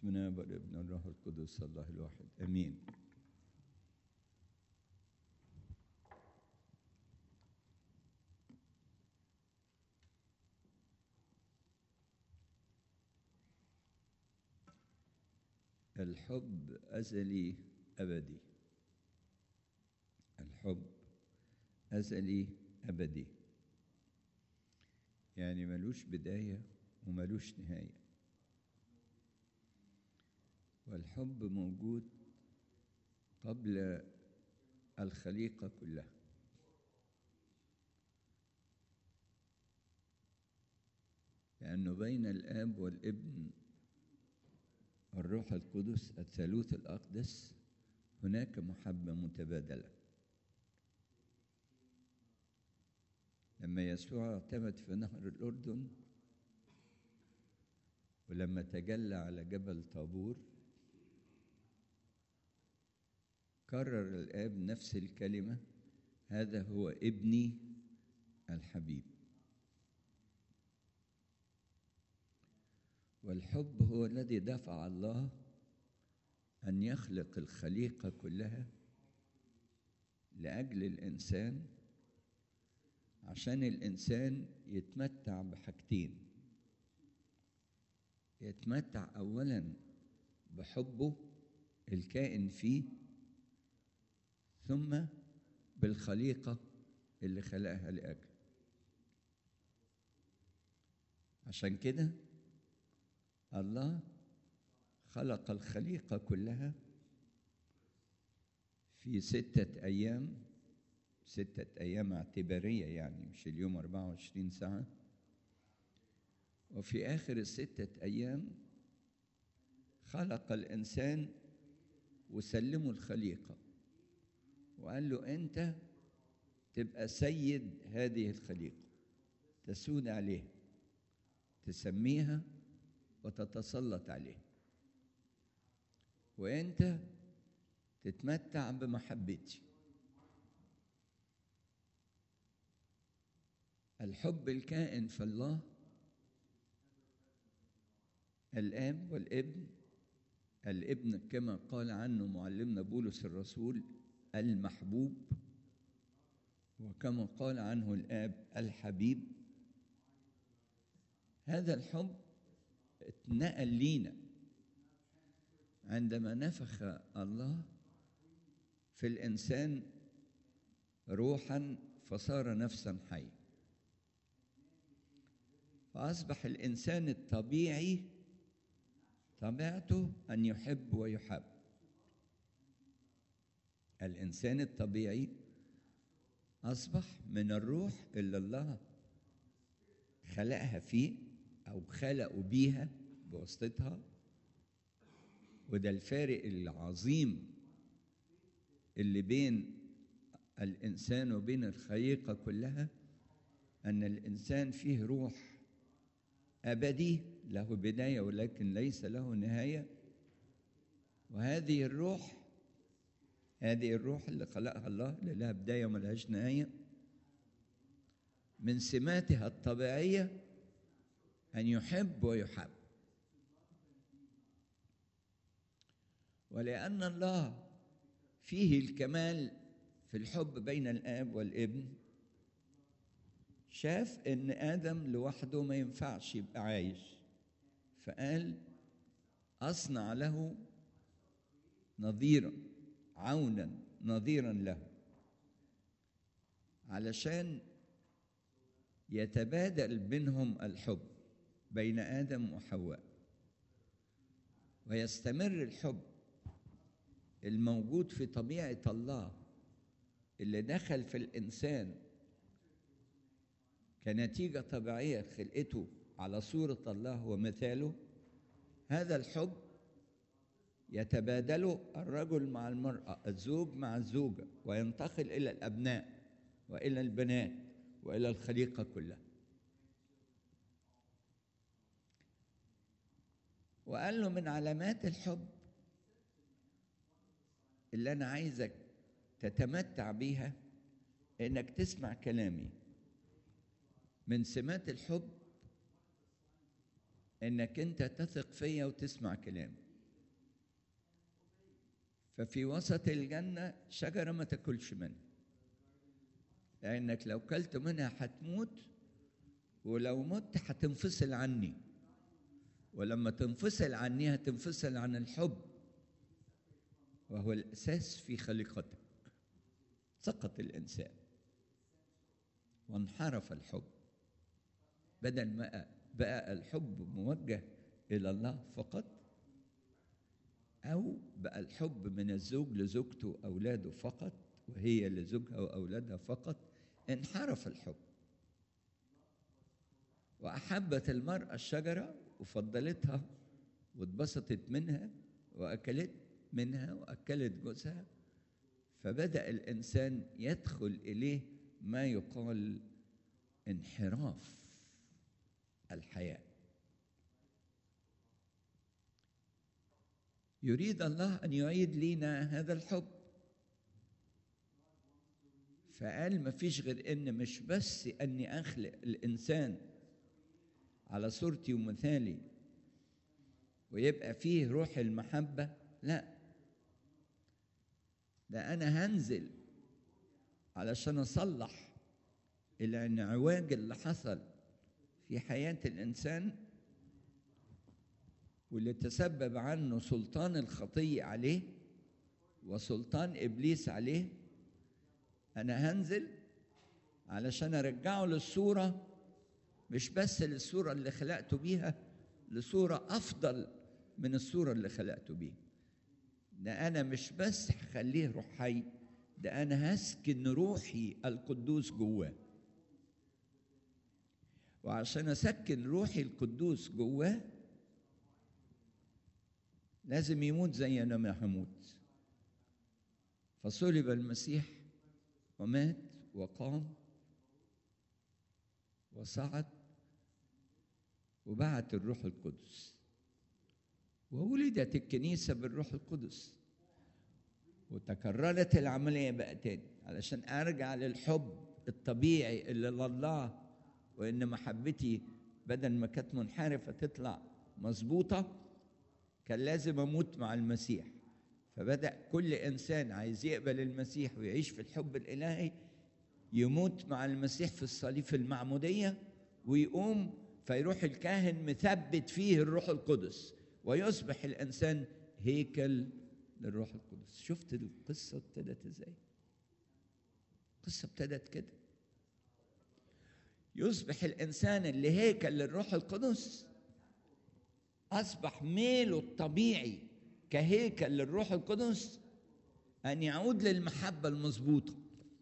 بسم الله والابن والروح القدس الله الواحد امين الحب ازلي ابدي الحب ازلي ابدي يعني ملوش بدايه وملوش نهايه والحب موجود قبل الخليقه كلها لانه بين الاب والابن الروح القدس الثالوث الاقدس هناك محبه متبادله لما يسوع اعتمد في نهر الاردن ولما تجلى على جبل طابور كرر الاب نفس الكلمه هذا هو ابني الحبيب والحب هو الذي دفع الله ان يخلق الخليقه كلها لاجل الانسان عشان الانسان يتمتع بحاجتين يتمتع اولا بحبه الكائن فيه ثم بالخليقه اللي خلقها لاجله عشان كده الله خلق الخليقه كلها في سته ايام ستة أيام اعتبارية يعني مش اليوم 24 ساعة وفي آخر الستة أيام خلق الإنسان وسلمه الخليقة وقال له أنت تبقى سيد هذه الخليقة تسود عليها تسميها وتتسلط عليها وأنت تتمتع بمحبتي الحب الكائن في الله الاب والابن الابن كما قال عنه معلمنا بولس الرسول المحبوب وكما قال عنه الاب الحبيب هذا الحب اتنقل لينا عندما نفخ الله في الانسان روحا فصار نفسا حيه فأصبح الإنسان الطبيعي طبيعته أن يحب ويحب الإنسان الطبيعي أصبح من الروح اللي الله خلقها فيه أو خلقوا بيها بواسطتها وده الفارق العظيم اللي بين الإنسان وبين الخليقة كلها أن الإنسان فيه روح أبدي له بداية ولكن ليس له نهاية وهذه الروح هذه الروح اللي خلقها الله اللي لها بداية وملهاش نهاية من سماتها الطبيعية أن يحب ويحب ولأن الله فيه الكمال في الحب بين الآب والابن شاف ان ادم لوحده ما ينفعش يبقى عايش فقال اصنع له نظيرا عونا نظيرا له علشان يتبادل بينهم الحب بين ادم وحواء ويستمر الحب الموجود في طبيعه الله اللي دخل في الانسان كنتيجة طبيعية خلقته على صورة الله ومثاله هذا الحب يتبادله الرجل مع المرأة الزوج مع الزوجة وينتقل إلى الأبناء وإلى البنات وإلى الخليقة كلها وقال له من علامات الحب اللي أنا عايزك تتمتع بيها إنك تسمع كلامي من سمات الحب انك انت تثق فيا وتسمع كلامي ففي وسط الجنة شجرة ما تاكلش منها لأنك لو كلت منها هتموت ولو مت هتنفصل عني ولما تنفصل عني هتنفصل عن الحب وهو الأساس في خليقتك سقط الإنسان وانحرف الحب بدل ما بقى الحب موجه إلى الله فقط أو بقى الحب من الزوج لزوجته وأولاده فقط وهي لزوجها وأولادها فقط انحرف الحب وأحبت المرأة الشجرة وفضلتها واتبسطت منها وأكلت منها وأكلت جوزها فبدأ الإنسان يدخل إليه ما يقال انحراف الحياة يريد الله أن يعيد لنا هذا الحب فقال ما فيش غير إن مش بس أني أخلق الإنسان على صورتي ومثالي ويبقى فيه روح المحبة لا ده أنا هنزل علشان أصلح الانعواج اللي حصل في حياة الإنسان واللي تسبب عنه سلطان الخطية عليه وسلطان إبليس عليه أنا هنزل علشان أرجعه للصورة مش بس للصورة اللي خلقته بيها لصورة أفضل من الصورة اللي خلقته بيها ده أنا مش بس هخليه روح حي ده أنا هسكن روحي القدوس جواه وعشان أسكن روحي القدوس جواه لازم يموت زي أنا ما هموت فصلب المسيح ومات وقام وصعد وبعت الروح القدس وولدت الكنيسة بالروح القدس وتكررت العملية بقى تاني علشان أرجع للحب الطبيعي اللي لله وإن محبتي بدل ما كانت منحرفة تطلع مظبوطة كان لازم أموت مع المسيح فبدأ كل إنسان عايز يقبل المسيح ويعيش في الحب الإلهي يموت مع المسيح في الصليب في المعمودية ويقوم فيروح الكاهن مثبت فيه الروح القدس ويصبح الإنسان هيكل للروح القدس شفت القصة ابتدت ازاي القصة ابتدت كده يصبح الإنسان اللي هيكل للروح القدس أصبح ميله الطبيعي كهيكل للروح القدس أن يعود للمحبة المظبوطة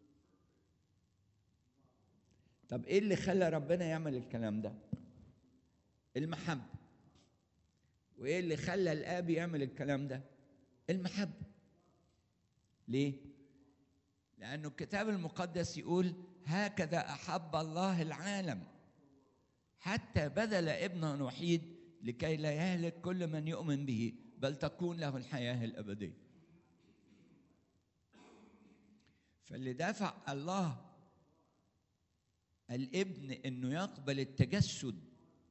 طب إيه اللي خلى ربنا يعمل الكلام ده؟ المحبة وإيه اللي خلى الآب يعمل الكلام ده؟ المحبة ليه؟ لأنه الكتاب المقدس يقول هكذا أحب الله العالم حتى بذل ابنه الوحيد لكي لا يهلك كل من يؤمن به بل تكون له الحياة الأبدية فاللي دافع الله الابن انه يقبل التجسد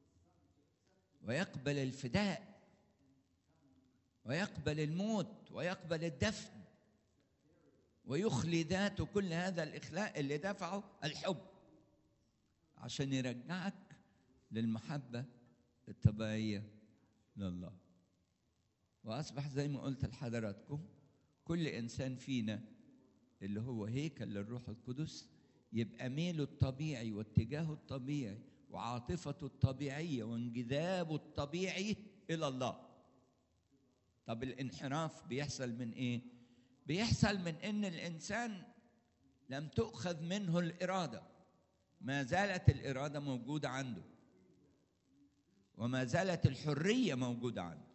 ويقبل الفداء ويقبل الموت ويقبل الدفن ويخلي ذاته كل هذا الاخلاء اللي دفعه الحب عشان يرجعك للمحبه الطبيعيه لله واصبح زي ما قلت لحضراتكم كل انسان فينا اللي هو هيكل للروح القدس يبقى ميله الطبيعي واتجاهه الطبيعي وعاطفته الطبيعيه وانجذابه الطبيعي الى الله طب الانحراف بيحصل من ايه بيحصل من ان الانسان لم تؤخذ منه الاراده ما زالت الاراده موجوده عنده وما زالت الحريه موجوده عنده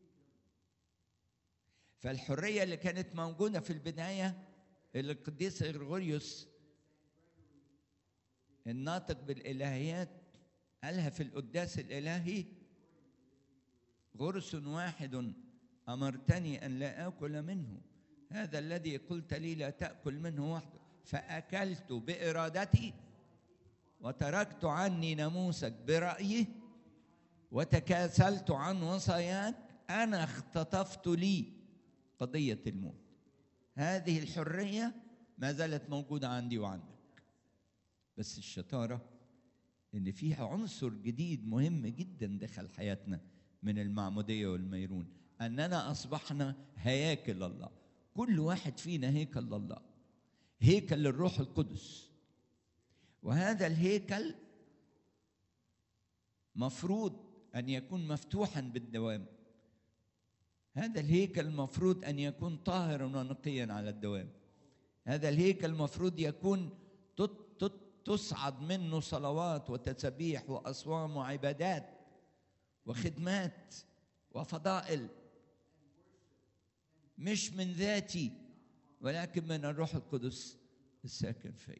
فالحريه اللي كانت موجوده في البدايه اللي القديس غرغوريوس الناطق بالالهيات قالها في القداس الالهي غرس واحد امرتني ان لا اكل منه هذا الذي قلت لي لا تاكل منه وحده فاكلت بارادتي وتركت عني ناموسك برايي وتكاسلت عن وصاياك انا اختطفت لي قضيه الموت هذه الحريه ما زالت موجوده عندي وعندك بس الشطاره ان فيها عنصر جديد مهم جدا دخل حياتنا من المعموديه والميرون اننا اصبحنا هياكل الله كل واحد فينا هيكل لله هيكل للروح القدس وهذا الهيكل مفروض ان يكون مفتوحا بالدوام هذا الهيكل مفروض ان يكون طاهرا ونقيا على الدوام هذا الهيكل مفروض يكون تصعد منه صلوات وتسبيح واصوام وعبادات وخدمات وفضائل مش من ذاتي ولكن من الروح القدس الساكن في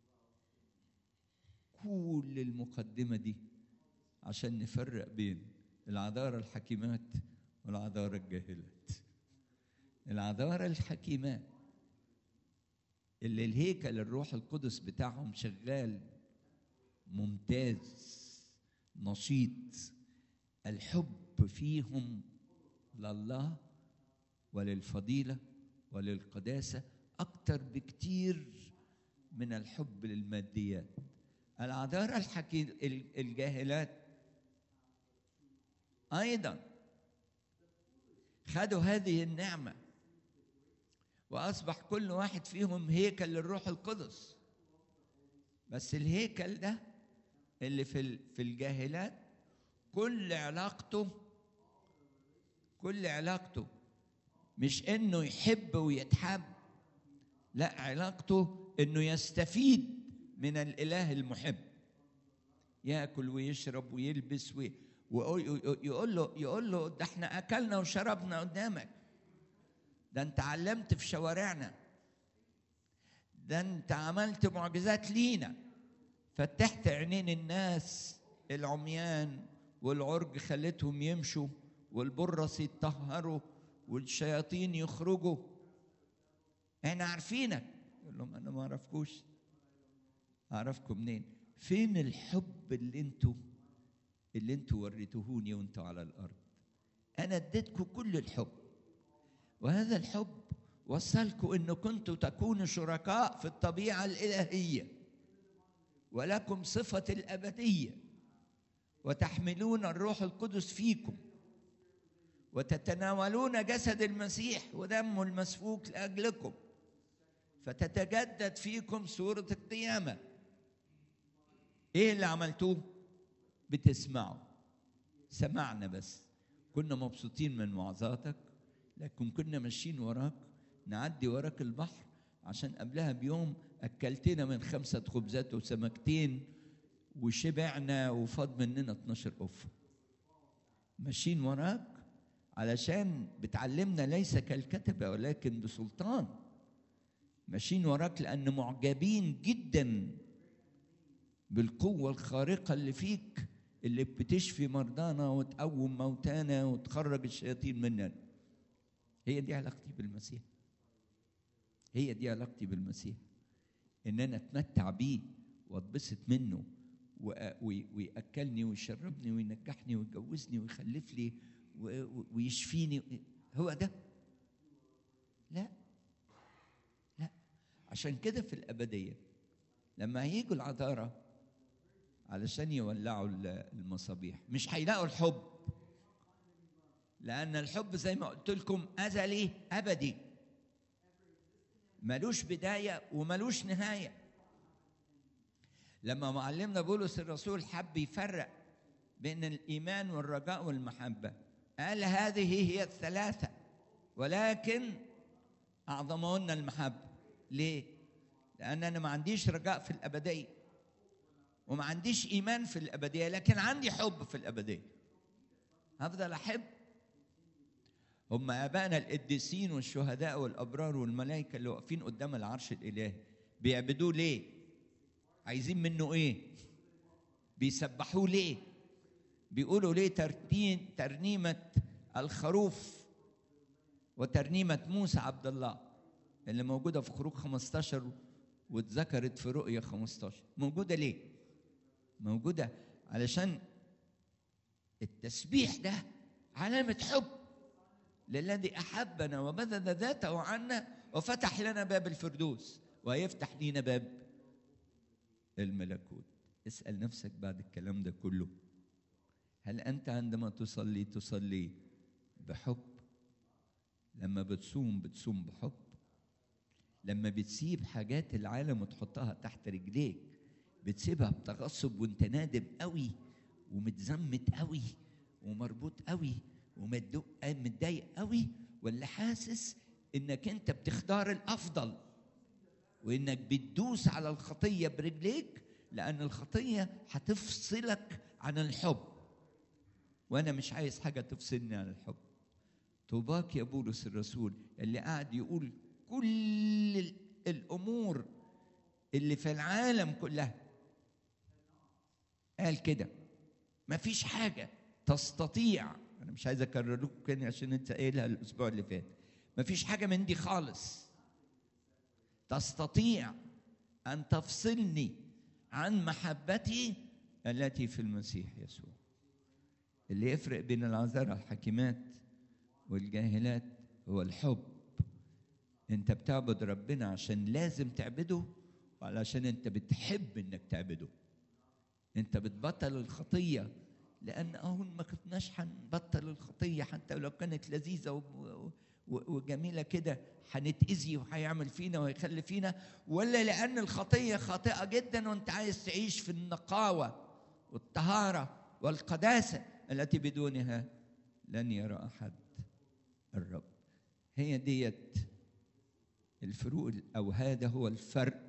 كل المقدمه دي عشان نفرق بين العذارى الحكيمات والعذارى الجاهلات العذارى الحكيمات اللي الهيكل الروح القدس بتاعهم شغال ممتاز نشيط الحب فيهم لله وللفضيله وللقداسه اكتر بكتير من الحب للماديات العذارى الحكي الجاهلات ايضا خدوا هذه النعمه واصبح كل واحد فيهم هيكل للروح القدس بس الهيكل ده اللي في في الجاهلات كل علاقته كل علاقته مش انه يحب ويتحب لا علاقته انه يستفيد من الاله المحب ياكل ويشرب ويلبس وي ويقول له يقول له ده احنا اكلنا وشربنا قدامك ده انت علمت في شوارعنا ده انت عملت معجزات لينا فتحت عينين الناس العميان والعرج خلتهم يمشوا والبرص يتطهروا والشياطين يخرجوا احنا عارفينك يقول لهم انا ما اعرفكوش اعرفكم منين فين الحب اللي انتوا اللي انتوا وريتوهوني وانتوا على الارض انا اديتكم كل الحب وهذا الحب وصلكم انه كنتوا تكونوا شركاء في الطبيعه الالهيه ولكم صفه الابديه وتحملون الروح القدس فيكم وتتناولون جسد المسيح ودمه المسفوك لاجلكم فتتجدد فيكم صوره القيامه ايه اللي عملتوه بتسمعوا سمعنا بس كنا مبسوطين من وعظاتك لكن كنا ماشيين وراك نعدي وراك البحر عشان قبلها بيوم اكلتنا من خمسه خبزات وسمكتين وشبعنا وفاض مننا 12 قفه ماشيين وراك علشان بتعلمنا ليس كالكتبه ولكن بسلطان ماشيين وراك لان معجبين جدا بالقوه الخارقه اللي فيك اللي بتشفي مرضانا وتقوم موتانا وتخرج الشياطين مننا هي دي علاقتي بالمسيح هي دي علاقتي بالمسيح ان انا اتمتع بيه واتبسط منه وياكلني ويشربني وينجحني ويجوزني ويخلف لي ويشفيني هو ده لا لا عشان كده في الابديه لما هيجوا العذارى علشان يولعوا المصابيح مش هيلاقوا الحب لأن الحب زي ما قلت لكم أزلي أبدي ملوش بداية وملوش نهاية لما معلمنا بولس الرسول حب يفرق بين الإيمان والرجاء والمحبة قال هذه هي الثلاثة ولكن أعظمهن المحبة ليه؟ لأن أنا ما عنديش رجاء في الأبدية وما عنديش إيمان في الأبدية لكن عندي حب في الأبدية هفضل أحب هم ابائنا القديسين والشهداء والابرار والملائكه اللي واقفين قدام العرش الالهي بيعبدوه ليه عايزين منه ايه بيسبحوه ليه بيقولوا ليه ترتين ترنيمه الخروف وترنيمه موسى عبد الله اللي موجوده في خروج 15 واتذكرت في رؤيا 15 موجوده ليه موجوده علشان التسبيح ده علامه حب للذي احبنا وبذل ذاته عنا وفتح لنا باب الفردوس وهيفتح لينا باب الملكوت اسال نفسك بعد الكلام ده كله هل انت عندما تصلي تصلي بحب لما بتصوم بتصوم بحب لما بتسيب حاجات العالم وتحطها تحت رجليك بتسيبها بتغصب وانت نادم قوي ومتزمت قوي ومربوط قوي ومتضايق قوي ولا حاسس انك انت بتختار الافضل وانك بتدوس على الخطيه برجليك لان الخطيه هتفصلك عن الحب وانا مش عايز حاجه تفصلني عن الحب طوباك يا بولس الرسول اللي قاعد يقول كل الامور اللي في العالم كلها قال كده مفيش حاجه تستطيع انا مش عايز اكرر لكم كده عشان انت قايلها الاسبوع اللي فات مفيش حاجه من دي خالص تستطيع ان تفصلني عن محبتي التي في المسيح يسوع اللي يفرق بين العذارى الحكيمات والجاهلات هو الحب انت بتعبد ربنا عشان لازم تعبده وعلشان انت بتحب انك تعبده انت بتبطل الخطيه لان اهو ما كناش هنبطل الخطيه حتى لو كانت لذيذه وجميله كده هنتاذي وهيعمل فينا وهيخلي فينا ولا لان الخطيه خاطئه جدا وانت عايز تعيش في النقاوه والطهاره والقداسه التي بدونها لن يرى احد الرب هي ديت الفروق او هذا هو الفرق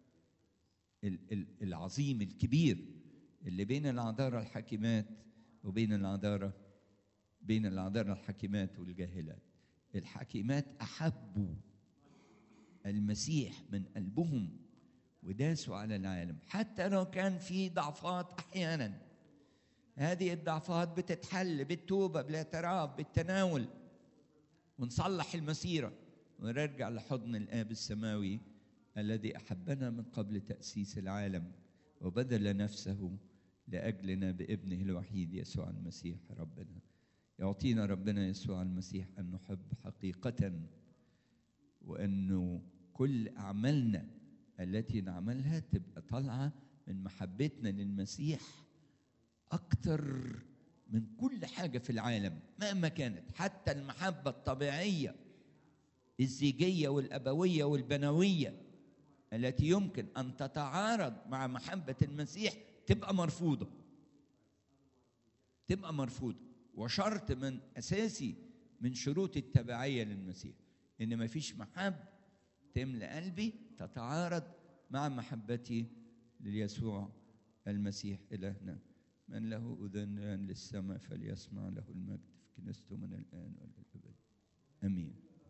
العظيم الكبير اللي بين العذارى الحكيمات وبين العذارى بين العذارى الحكيمات والجاهلات الحكيمات احبوا المسيح من قلبهم وداسوا على العالم حتى لو كان في ضعفات احيانا هذه الضعفات بتتحل بالتوبه بالاعتراف بالتناول ونصلح المسيره ونرجع لحضن الاب السماوي الذي احبنا من قبل تاسيس العالم وبذل نفسه لاجلنا بابنه الوحيد يسوع المسيح ربنا يعطينا ربنا يسوع المسيح ان نحب حقيقه وانه كل اعمالنا التي نعملها تبقى طالعه من محبتنا للمسيح اكتر من كل حاجه في العالم مهما كانت حتى المحبه الطبيعيه الزيجيه والابويه والبنويه التي يمكن ان تتعارض مع محبه المسيح تبقى مرفوضه تبقى مرفوضه وشرط من اساسي من شروط التبعيه للمسيح ان ما فيش محب تملى قلبي تتعارض مع محبتي ليسوع المسيح الهنا من له اذن للسماء فليسمع له المجد في كنيسته من الان والى الابد امين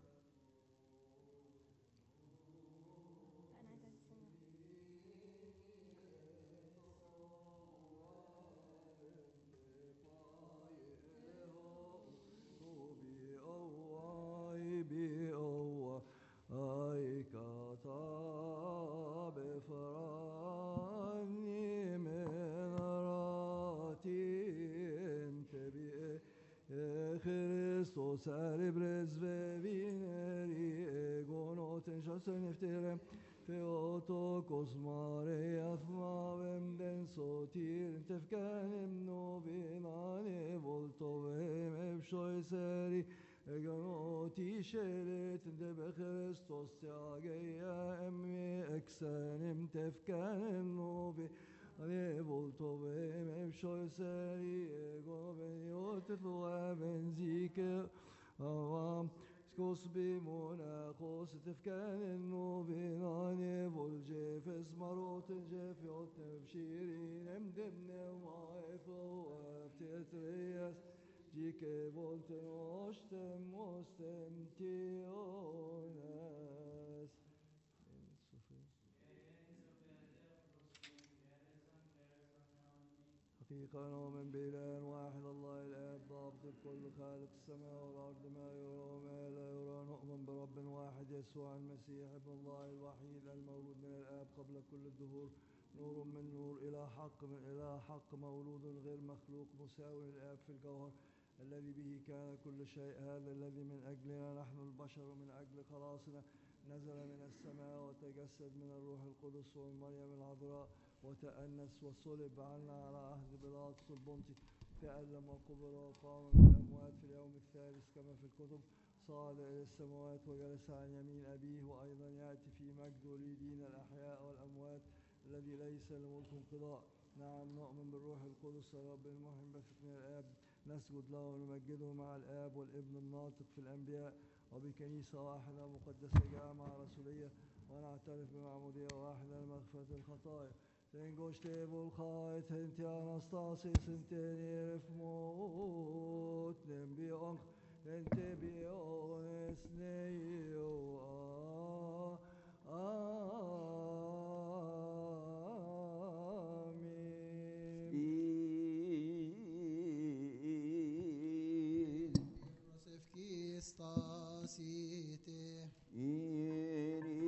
cerebres vevineri egonoten chasen efterem Theotokos Maria mavem den sotir tefkanem novinane voltovem evşoy seri egonoti şeret de be Christos teageya emmi eksenim tefkanem novi Ale voltovem evşoy seri ego ben yotetlu ben zike avam skos bimona kos tefkan النوبينان والجيفس مروت الجيف يوتن بشيرين امدمن وما يفو افتتريس جيك volten ostem ostem tionas حقيقة نؤمن بإله واحد الله الآب ضابط الكل خالق السماء والأرض ما يرى وما لا يرى نؤمن برب واحد يسوع المسيح ابن الله الوحيد المولود من الآب قبل كل الدهور نور من نور إلى حق من إلى حق مولود غير مخلوق مساوي للآب في الجوهر الذي به كان كل شيء هذا الذي من أجلنا نحن البشر من أجل خلاصنا نزل من السماء وتجسد من الروح القدس ومن مريم العذراء وتأنس وصلب عنا على عهد بيلاطس البنطي تألم وقبر وقام من الأموات في اليوم الثالث كما في الكتب صعد إلى السماوات وجلس عن يمين أبيه وأيضا يأتي في مجد ليدين الأحياء والأموات الذي ليس لملك انقضاء نعم نؤمن بالروح القدس الرب المهم بثق من الآب نسجد له ونمجده مع الآب والابن الناطق في الأنبياء وبكنيسة واحدة مقدسة جامعة رسولية ونعترف بمعمودية واحدة لمغفرة الخطايا Tengoš tebu kaj tenti anastasis inteni mot nem biong ente biones neio Amin. Josef Kistasite, Iri